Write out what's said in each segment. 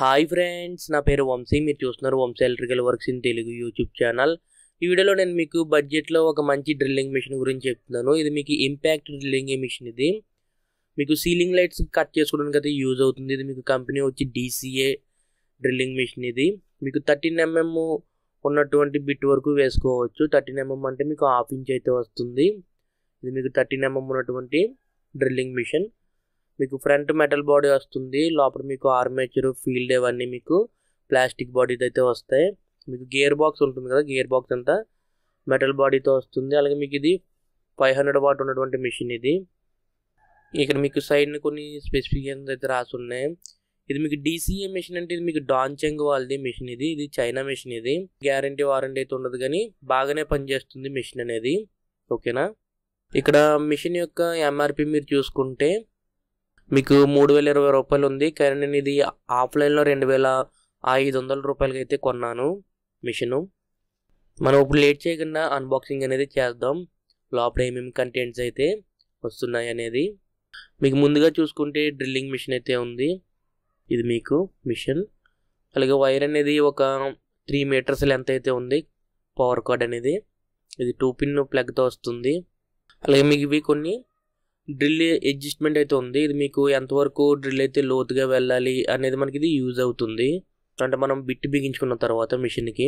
hi friends నా పేరు వంశీ మీరు చూస్తున్నారు Vamshi electrical works in Telugu YouTube channel ఈ వీడియోలో నేను మీకు బడ్జెట్లో ఒక మంచి డ్రిల్లింగ్ మిషన్ గురించి చెప్తున్నాను ఇది మీకు ఇంపాక్ట్ డ్రిల్లింగ్ మిషన్ ఇది మీకు సీలింగ్ లైట్స్ కట్ చేసుకోవడానికి అయితే యూజ్ అవుతుంది ఇది మీకు కంపెనీ వచ్చి డీసీఏ డ్రిల్లింగ్ మిషన్ ఇది మీకు థర్టీన్ ఎంఎం ఉన్నటువంటి బిట్ వరకు వేసుకోవచ్చు థర్టీన్ ఎంఎం అంటే మీకు హాఫ్ ఇంచ్ అయితే వస్తుంది ఇది మీకు థర్టీన్ ఎంఎం ఉన్నటువంటి డ్రిల్లింగ్ మిషన్ మీకు ఫ్రంట్ మెటల్ బాడీ వస్తుంది లోపల మీకు ఆర్మేచర్ ఫీల్డ్ ఇవన్నీ మీకు ప్లాస్టిక్ బాడీతో అయితే వస్తాయి మీకు గేర్ బాక్స్ ఉంటుంది కదా గేర్ బాక్స్ అంతా మెటల్ బాడీతో వస్తుంది అలాగే మీకు ఇది ఫైవ్ హండ్రెడ్ వాట్ ఉన్నటువంటి మిషన్ ఇది ఇక్కడ మీకు సైడ్ కొన్ని స్పెసిఫికేషన్స్ అయితే రాసి ఉన్నాయి ఇది మీకు డీసీఏ మిషన్ అంటే ఇది మీకు డాన్చెంగ్ వాళ్ళది మిషన్ ఇది ఇది చైనా మిషన్ ఇది గ్యారంటీ వారంటీ అయితే ఉండదు కానీ బాగానే పనిచేస్తుంది మిషన్ అనేది ఓకేనా ఇక్కడ మిషన్ యొక్క ఎంఆర్పి మీరు చూసుకుంటే మీకు మూడు వేల ఇరవై రూపాయలు ఉంది కానీ నేను ఇది ఆఫ్లైన్లో రెండు వేల ఐదు వందల రూపాయలకి అయితే కొన్నాను మిషను మనం ఇప్పుడు లేట్ చేయకుండా అన్బాక్సింగ్ అనేది చేద్దాం లోపల ఏమేమి కంటెంట్స్ అయితే వస్తున్నాయి అనేది మీకు ముందుగా చూసుకుంటే డ్రిల్లింగ్ మిషన్ అయితే ఉంది ఇది మీకు మిషన్ అలాగే వైర్ అనేది ఒక త్రీ మీటర్స్ లెంత్ అయితే ఉంది పవర్ కార్డ్ అనేది ఇది టూ పిన్ ప్లగ్తో వస్తుంది అలాగే మీకు ఇవి కొన్ని డ్రిల్ అడ్జస్ట్మెంట్ అయితే ఉంది ఇది మీకు ఎంతవరకు డ్రిల్ అయితే లోతుగా వెళ్ళాలి అనేది మనకి ఇది యూజ్ అవుతుంది అంటే మనం బిట్ బిగించుకున్న తర్వాత మిషన్కి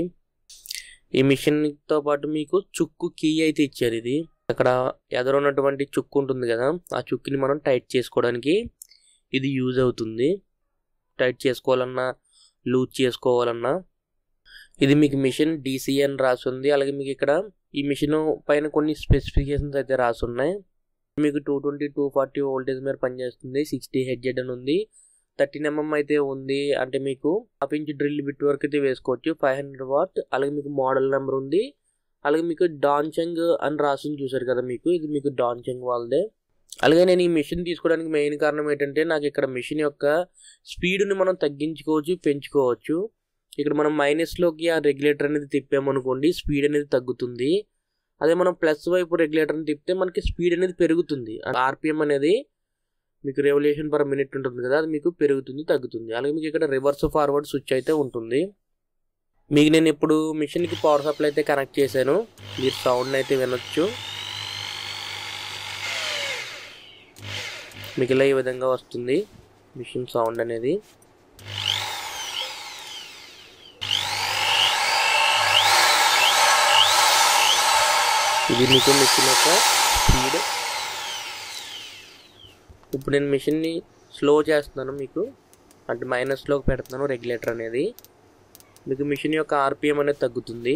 ఈ మిషన్తో పాటు మీకు చుక్కు కీ అయితే ఇచ్చారు ఇది అక్కడ ఎదురున్నటువంటి చుక్కు ఉంటుంది కదా ఆ చుక్కుని మనం టైట్ చేసుకోవడానికి ఇది యూజ్ అవుతుంది టైట్ చేసుకోవాలన్నా లూజ్ చేసుకోవాలన్నా ఇది మీకు మిషన్ డీసీ అని రాసి ఉంది అలాగే మీకు ఇక్కడ ఈ మిషన్ పైన కొన్ని స్పెసిఫికేషన్స్ అయితే రాసి ఉన్నాయి మీకు two twenty two forty voltage మీద పనిచేస్తుంది సిక్స్టీ హెడ్జెడ్ అని ఉంది థర్టీన్ ఎంఎం అయితే ఉంది అంటే మీకు హాఫ్ ఇంచ్ డ్రిల్ బిట్ వరకు అయితే వేసుకోవచ్చు ఫైవ్ హండ్రెడ్ వాట్ అలాగే మీకు మోడల్ నెంబర్ ఉంది అలాగే మీకు డాన్చెంగ్ అని రాసింది చూసారు కదా మీకు ఇది మీకు డాన్చెంగ్ వాళ్ళదే అలాగే నేను ఈ మిషన్ తీసుకోవడానికి మెయిన్ కారణం ఏంటంటే నాకు ఇక్కడ మిషన్ యొక్క స్పీడ్ని మనం తగ్గించుకోవచ్చు పెంచుకోవచ్చు ఇక్కడ మనం మైనస్లోకి ఆ రెగ్యులేటర్ అనేది తిప్పామనుకోండి స్పీడ్ అనేది తగ్గుతుంది అదే మనం ప్లస్ వైపు రెగ్యులేటర్ని తిప్పితే మనకి స్పీడ్ అనేది పెరుగుతుంది ఆర్పిఎం అనేది మీకు రెవల్యూషన్ పర్ మినిట్ ఉంటుంది కదా అది మీకు పెరుగుతుంది తగ్గుతుంది అలాగే మీకు ఇక్కడ రివర్స్ ఫార్వర్డ్ స్విచ్ అయితే ఉంటుంది మీకు నేను ఇప్పుడు మిషన్కి పవర్ సప్లై అయితే కనెక్ట్ చేశాను మీరు సౌండ్ అయితే వినొచ్చు మీకు ఇలా ఈ విధంగా వస్తుంది మిషన్ సౌండ్ అనేది ఇది మీకు మిషన్ యొక్క స్పీడ్ ఇప్పుడు నేను మిషన్ని స్లో చేస్తున్నాను మీకు అంటే మైనస్లోకి పెడుతున్నాను రెగ్యులేటర్ అనేది మీకు మిషన్ యొక్క ఆర్పిఎం అనేది తగ్గుతుంది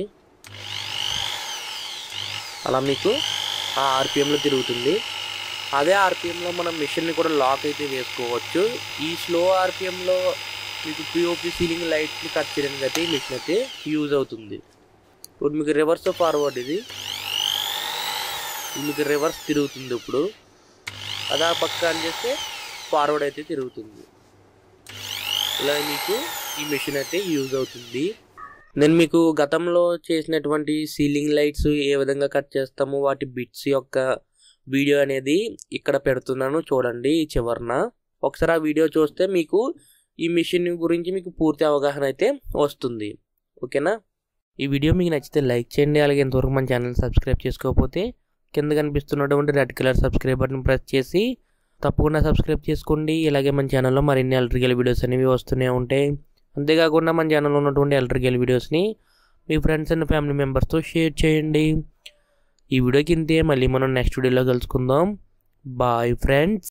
అలా మీకు ఆ ఆర్పిఎంలో తిరుగుతుంది అదే ఆర్పిఎంలో మనం మిషన్ని కూడా లాక్ అయితే వేసుకోవచ్చు ఈ స్లో ఆర్పిఎంలో మీకు పిఓపి సీలింగ్ లైట్ని కట్ చేయడానికి అయితే ఈ మిషన్ అయితే యూజ్ అవుతుంది ఇప్పుడు మీకు రివర్స్ ఫార్వర్డ్ ఇది మీకు రివర్స్ తిరుగుతుంది ఇప్పుడు అదా పక్క అని చేస్తే ఫార్వర్డ్ అయితే తిరుగుతుంది ఇలా మీకు ఈ మిషన్ అయితే యూజ్ అవుతుంది నేను మీకు గతంలో చేసినటువంటి సీలింగ్ లైట్స్ ఏ విధంగా కట్ చేస్తామో వాటి బిట్స్ యొక్క వీడియో అనేది ఇక్కడ పెడుతున్నాను చూడండి ఈ చివరన ఒకసారి ఆ వీడియో చూస్తే మీకు ఈ మిషన్ గురించి మీకు పూర్తి అవగాహన అయితే వస్తుంది ఓకేనా ఈ వీడియో మీకు నచ్చితే లైక్ చేయండి అలాగే ఇంతవరకు మన ఛానల్ సబ్స్క్రైబ్ చేసుకోకపోతే కింద కనిపిస్తున్నటువంటి red colour subscribe button press చేసి తప్పకుండా సబ్స్క్రైబ్ చేసుకోండి ఇలాగే మన ఛానల్లో మరిన్ని ఎలక్ట్రికల్ వీడియోస్ అనేవి వస్తూనే ఉంటాయి అంతేకాకుండా మన ఛానల్లో ఉన్నటువంటి ఎలక్ట్రికల్ వీడియోస్ని మీ ఫ్రెండ్స్ అండ్ ఫ్యామిలీ మెంబర్స్తో షేర్ చేయండి ఈ వీడియోకి ఇంతే మళ్ళీ మనం నెక్స్ట్ వీడియోలో కలుసుకుందాం బాయ్ ఫ్రెండ్స్